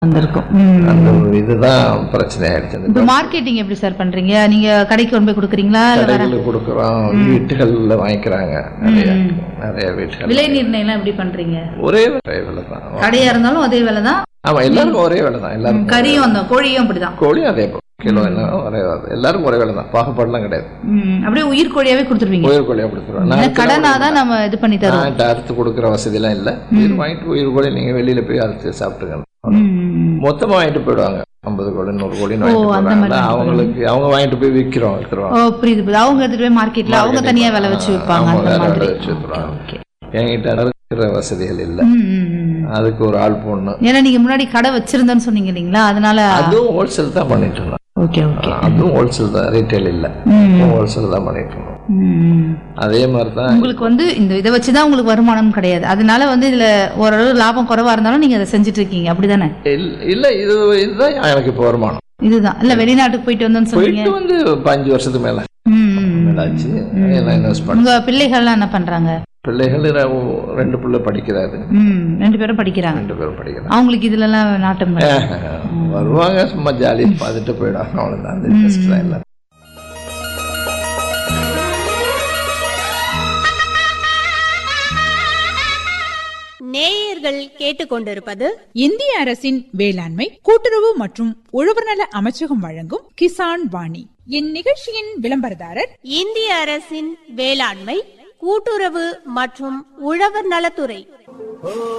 வந்திருக்கும் ம். அந்த ஒரு இதுதான் பிரச்சனை ஆயிடுச்சு அந்த இப்போ மார்க்கெட்டிங் எப்படி சார் பண்றீங்க நீங்க கடைக்கு கொண்டு போய் கொடுக்குறீங்களா இல்ல வேற கடைகளில் கொடுக்குறோம் வீட்டுகளில் வாங்கிக்கிறாங்க நிறைய நிறைய வீட்டுகள் விலை நிர்ணயம் எப்படி பண்றீங்க ஒரே ஒரே விலை தான் கடையா இருந்தாலும் அதே விலை தான் ஆமா எல்லாருக்கும் ஒரே விலை தான் எல்லாருக்கும் கறியும் அந்த கோழியும் அப்படிதான் கோழியும் அதே போல் கிலோ எல்லாம் ஒரே எல்லாருக்கும் ஒரே விலை தான் பாகுபாடுலாம் கிடையாது ம், அப்படியே உயிர் கோழியாவே கொடுத்துருவீங்க உயிர் கோழியாக கொடுத்துருவோம் ஏன்னா நான் கடனா தான் நம்ம இது பண்ணி தருவோம் நான் அறுத்து கொடுக்குற வசதியெல்லாம் இல்லை உயிர் வாங்கிட்டு உயிர் கோழி நீங்கள் வெளியில் போய் அறுத்து சாப்பிட்டுக்கணும் ம், ம். மொத்தமாக வாங்கிட்டு போயிடுவாங்க ஐம்பது கோழி நூறு கோழின்னு ஓ, வாங்கிட்டு அந்த போயிடுவாங்க மாதிரி அவங்களுக்கு அவங்க வாங்கிட்டு போய் விற்கிறோம் விற்கிறோம் ஓ புரியுது புரியுது அவங்க எடுத்துட்டு போய் மார்க்கெட்ல அவங்க தனியா விலை வச்சு விற்பாங்க ஆமா, அந்த வேற மாதிரி விலை வச்சு வித்துருவாங்க. ஓகே என்கிட்ட அறுக்கிற வசதிகள் இல்லை ம், ம், ம். அதுக்கு ஒரு ஆள் போடணும் ஏன்னா நீங்க முன்னாடி கடை வச்சிருந்தேன்னு சொன்னீங்க இல்லைங்களா அதனால அதுவும் ஹோல்சேல் தான் பண்ணிட்டு இருந்தோம் ஓகே ஓகே அதுவும் ஹோல்சேல் தான் ரீட்டைல் இல்லை ம், ஹோல்சேல் தான் பண்ணிட்டு இருந்தோம் ம். அதே மாதிரி தான் உங்களுக்கு வந்து இந்த இதை வச்சுதான் உங்களுக்கு வருமானம் கிடையாது அதனால வந்து இதுல ஓரளவு லாபம் குறைவா இருந்தாலும் நீங்க அதை செஞ்சுட்டு இருக்கீங்க அப்படிதானே இல்- இல்ல இது இதுதான் எனக்கு இப்போ வருமானம் இதுதான் இல்ல வெளிநாட்டுக்கு போயிட்டு வந்தோன்னு சொன்னீங்க போயிட்டு வந்து இப்ப அஞ்சு வருஷத்துக்கு மேல ம், ம், ம். மேலாச்சு எல்லாம் இன்வெஸ்ட் பண்ண உங்க பிள்ளைகள்லாம் என்ன பண்றாங்க பிள்ளைகள் ரெ- ரெண்டு பிள்ளை படிக்கிறாரு ம் ரெண்டு பேரும் படிக்கிறாங்க ரெண்டு பேரும் படிக்கிறாங்க அவங்களுக்கு இதுல எல்லாம் நாட்டம் கிடையாது. வருவாங்க சும்மா ஜாலியாக பார்த்துட்டு போயிடுவாங்க அவ்வளோதான் அந்த இன்ட்ரெஸ்ட் தான் இல்லை நேயர்கள் கேட்டுக்கொண்டிருப்பது இந்திய அரசின் வேளாண்மை கூட்டுறவு மற்றும் உழவர் நல அமைச்சகம் வழங்கும் கிசான் வாணி இந்நிகழ்ச்சியின் விளம்பரதாரர் இந்திய அரசின் வேளாண்மை கூட்டுறவு மற்றும் உழவர் நலத்துறை